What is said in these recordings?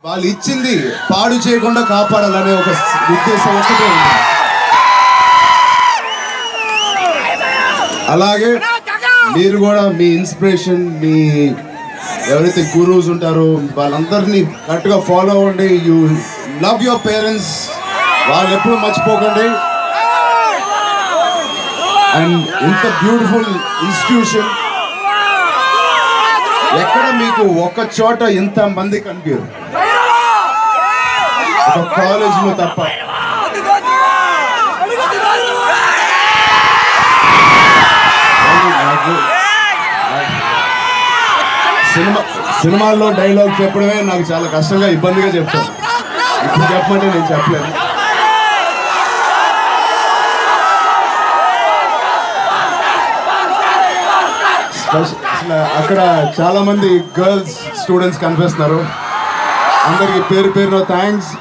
వాళ్ళు ఇచ్చింది పాడు చేయకుండా కాపాడాలనే ఒక ఉద్దేశం ఒకటే ఉంది అలాగే మీరు కూడా మీ ఇన్స్పిరేషన్ మీ ఎవరైతే గురూస్ ఉంటారో వాళ్ళందరినీ కరెక్ట్గా ఫాలో అవ్వండి యూ లవ్ యువర్ పేరెంట్స్ వాళ్ళు ఎప్పుడు మర్చిపోకండి అండ్ ఇంత బ్యూటిఫుల్ ఇన్స్టిట్యూషన్ ఎక్కడ మీకు ఒక్క చోట ఇంత మంది కనిపించరు ఒక కాలేజీలో తప్ప నాకు సినిమా సినిమాల్లో డైలాగ్ చెప్పడమే నాకు చాలా కష్టంగా ఇబ్బందిగా చెప్తాను ఇప్పుడు చెప్పమంటే నేను చెప్పలేను స్పెష- అసలు అక్కడ చాలా మంది గర్ల్స్ స్టూడెంట్స్ కనిపిస్తున్నారు అందరికి పేరు పేరున థ్యాంక్స్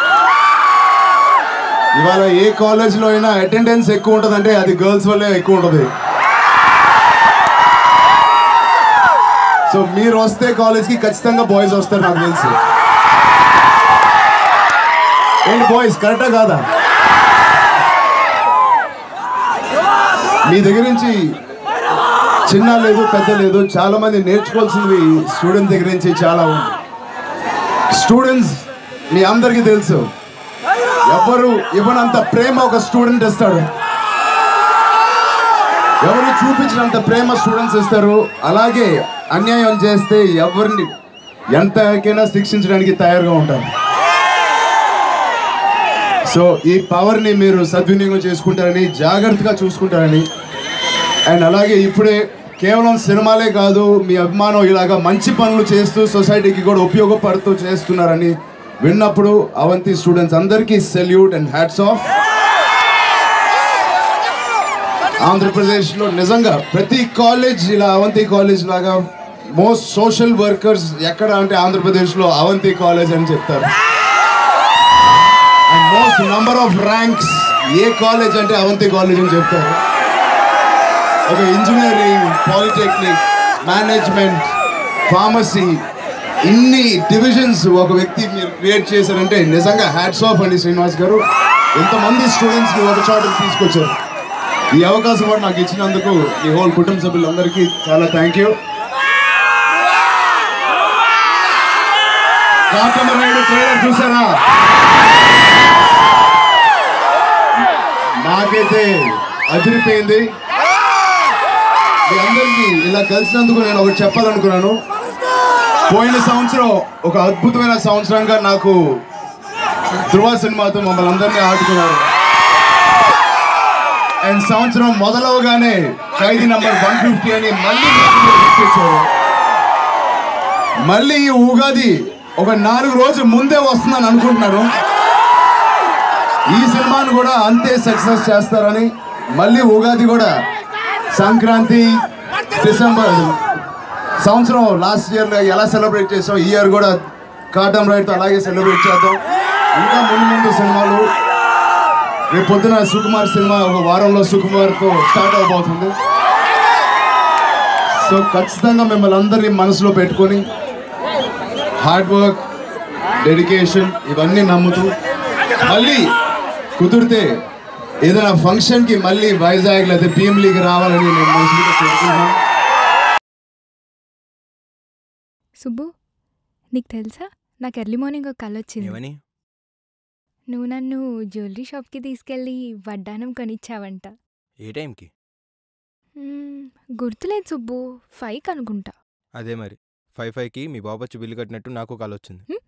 ఇవాళ ఏ కాలేజ్లో అయినా అటెండెన్స్ ఎక్కువ ఉంటుందంటే అది గర్ల్స్ వల్లే ఎక్కువ ఉంటుంది సో మీరు వస్తే కాలేజ్కి ఖచ్చితంగా బాయ్స్ వస్తారు నాకు తెలుసు ఏంటి బాయ్స్ కరెక్టా కాదా మీ దగ్గర నుంచి చిన్న లేదు పెద్ద లేదు చాలా మంది నేర్చుకోవాల్సింది స్టూడెంట్స్ దగ్గర నుంచి చాలా ఉంది స్టూడెంట్స్ మీ అందరికీ తెలుసు ఎవరు ఇవ్వనంత ప్రేమ ఒక స్టూడెంట్ ఇస్తాడు ఎవరు చూపించినంత ప్రేమ స్టూడెంట్స్ ఇస్తారు అలాగే అన్యాయం చేస్తే ఎవరిని ఎంతకైనా శిక్షించడానికి తయారుగా ఉంటారు సో ఈ పవర్ని మీరు సద్వినియోగం చేసుకుంటారని జాగ్రత్తగా చూసుకుంటారని అండ్ అలాగే ఇప్పుడే కేవలం సినిమాలే కాదు మీ అభిమానం ఇలాగా మంచి పనులు చేస్తూ సొసైటీకి కూడా ఉపయోగపడుతూ చేస్తున్నారని విన్నప్పుడు అవంతి స్టూడెంట్స్ అందరికీ సెల్యూట్ అండ్ హ్యాట్స్ ఆఫ్ ఆంధ్రప్రదేశ్లో నిజంగా ప్రతి కాలేజ్ ఇలా అవంతి కాలేజ్ లాగా మోస్ట్ సోషల్ వర్కర్స్ ఎక్కడ అంటే ఆంధ్రప్రదేశ్లో అవంతి కాలేజ్ అని చెప్తారు and most number of ranks ఏ కాలేజ్ అంటే అవంతి కాలేజ్ అని చెప్తారు ఒక ఇంజనీరింగ్ పాలిటెక్నిక్ మేనేజ్మెంట్ ఫార్మసీ ఇన్ని డివిజన్స్ ఒక వ్యక్తి మీరు క్రియేట్ చేశారంటే నిజంగా హ్యాట్స్ ఆఫ్ అండి శ్రీనివాస్ గారు ఇంతమంది స్టూడెంట్స్కి ఒక చోట తీసుకొచ్చారు ఈ అవకాశం కూడా నాకు ఇచ్చినందుకు ఈ హోల్ కుటుంబ సభ్యులందరికీ చాలా థ్యాంక్ యూ కాటమరాయుడు ట్రైలర్ చూసారా నాకైతే అదిరిపోయింది మీ అందరికీ ఇలా కలిసినందుకు నేను ఒకటి చెప్పాలనుకున్నాను పోయిన సంవత్సరం ఒక అద్భుతమైన సంవత్సరంగా నాకు ధృవ సినిమాతో మమ్మల్ని అందరినీ ఆడుకున్నారు అండ్ సంవత్సరం మొదలవగానే ఖైదీ నంబర్ వన్ ఫిఫ్టీ అని మళ్ళీ తెచ్చారు మళ్ళీ ఈ ఉగాది ఒక నాలుగు రోజులు ముందే వస్తుందని అనుకుంటున్నాను ఈ సినిమాను కూడా అంతే సక్సెస్ చేస్తారని మళ్ళీ ఉగాది కూడా సంక్రాంతి డిసెంబర్ సంవత్సరం లాస్ట్ ఇయర్ ఎలా సెలబ్రేట్ చేసాం ఈ ఇయర్ కూడా కాటం రైడ్తో అలాగే సెలబ్రేట్ చేద్దాం ఇంకా ముందు ముందు సినిమాలు రేపు పొద్దున సుకుమార్ సినిమా ఒక వారంలో సుకుమార్తో స్టార్ట్ అవబోతుంది సో ఖచ్చితంగా మిమ్మల్ని అందరినీ మనసులో పెట్టుకొని హార్డ్ వర్క్ డెడికేషన్ ఇవన్నీ నమ్ముతూ మళ్ళీ కుదిరితే ఏదైనా ఫంక్షన్కి మళ్ళీ వైజాగ్ లేదా భీమిలీకి రావాలని నేను మనసులో పెట్టుకుంటున్నాను సుబ్బు నీకు తెలుసా నాకు ఎర్లీ మార్నింగ్ ఒక కళ వచ్చింది ఏమని నువ్వు నన్ను జ్యువెలరీ షాప్కి తీసుకెళ్ళి వడ్డానం కొనిచ్చావంట ఏ టైంకి మ్మ్, గుర్తులేదు సుబ్బు ఫైవ్ అనుకుంటా అదే మరి ఫైవ్ ఫైవ్కి మీ బాబు వచ్చి బిల్లు కట్టినట్టు నాకు కాల్ వచ్చింది హ్మ్?